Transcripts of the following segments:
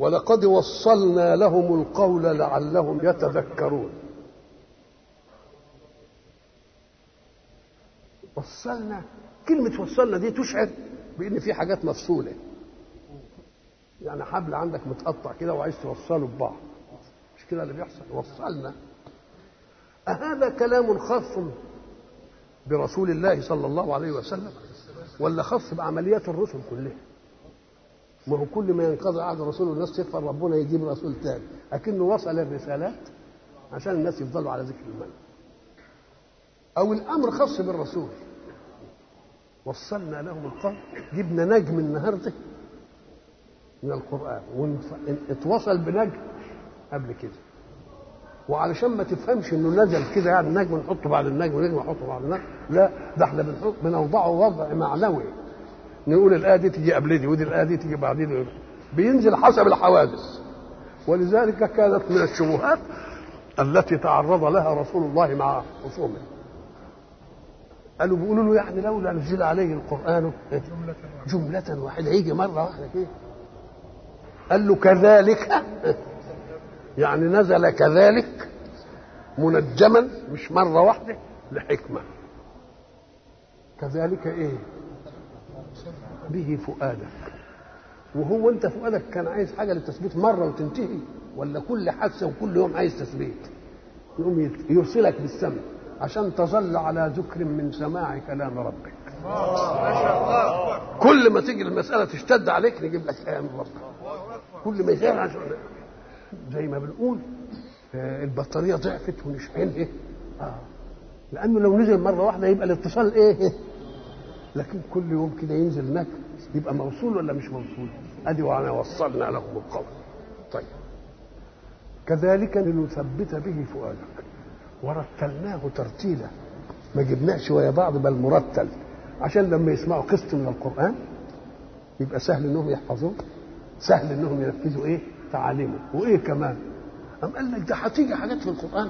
ولقد وصلنا لهم القول لعلهم يتذكرون وصلنا كلمة وصلنا دي تشعر بأن في حاجات مفصولة يعني حبل عندك متقطع كده وعايز توصله ببعض مش كده اللي بيحصل وصلنا أهذا كلام خاص برسول الله صلى الله عليه وسلم ولا خاص بعمليات الرسل كلها ما هو كل ما ينقضي عهد الرسول والناس تكفر ربنا يجيب رسول تاني لكنه وصل الرسالات عشان الناس يفضلوا على ذكر الملك او الامر خاص بالرسول وصلنا لهم القول جبنا نجم النهارده من القران واتوصل بنجم قبل كده وعلشان ما تفهمش انه نزل كده يعني نجم نحطه بعد النجم ونجم نحطه بعد النجم لا ده احنا بنحط بنوضعه وضع معنوي نقول الايه دي تيجي قبل دي ودي الايه دي تيجي بعد دي بينزل حسب الحوادث ولذلك كانت من الشبهات التي تعرض لها رسول الله مع خصومه قالوا بيقولوا له يعني لولا نزل عليه القران جملة واحدة يجي مرة واحدة كده قال له كذلك يعني نزل كذلك منجما مش مرة واحدة لحكمة كذلك ايه به فؤادك وهو انت فؤادك كان عايز حاجة للتثبيت مرة وتنتهي ولا كل حادثة وكل يوم عايز تثبيت يقوم يرسلك بالسمع عشان تظل على ذكر من سماع كلام ربك كل ما تيجي المسألة تشتد عليك نجيب لك آية من ربك كل ما يزال عشان زي ما بنقول آه البطارية ضعفت ونشحنها آه. لأنه لو نزل مرة واحدة يبقى الاتصال إيه لكن كل يوم كده ينزل هناك يبقى موصول ولا مش موصول ادي وانا وصلنا لهم القول طيب كذلك لنثبت به فؤادك ورتلناه ترتيلا ما جبناش ويا بعض بل مرتل عشان لما يسمعوا قسط من القران يبقى سهل انهم يحفظوه سهل انهم ينفذوا ايه تعاليمه وايه كمان أم قال لك ده هتيجي حاجات في القران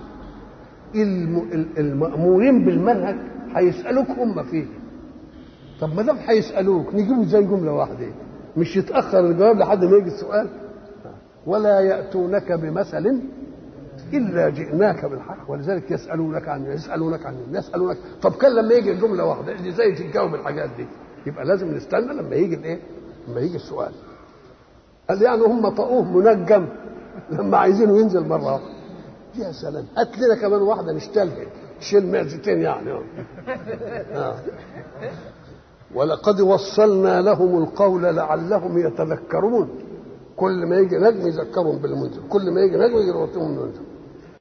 المأمورين بالمنهج هيسألوك هم فيه طب ما دام هيسالوك نجيبه زي جمله واحده مش يتاخر الجواب لحد ما يجي السؤال ولا ياتونك بمثل الا جئناك بالحق ولذلك يسالونك عن يسالونك عن يسالونك طب كان لما يجي الجمله واحده ازاي تجاوب الحاجات دي يبقى لازم نستنى لما يجي الايه لما يجي السؤال قال يعني هم طقوه منجم لما عايزينه ينزل مره واحده يا سلام هات لنا كمان واحده نشتلها تشيل معزتين يعني آه. ولقد وصلنا لهم القول لعلهم يتذكرون كل ما يجي نجم يذكرهم بالمنزل كل ما يجي نجم يروتهم المنزل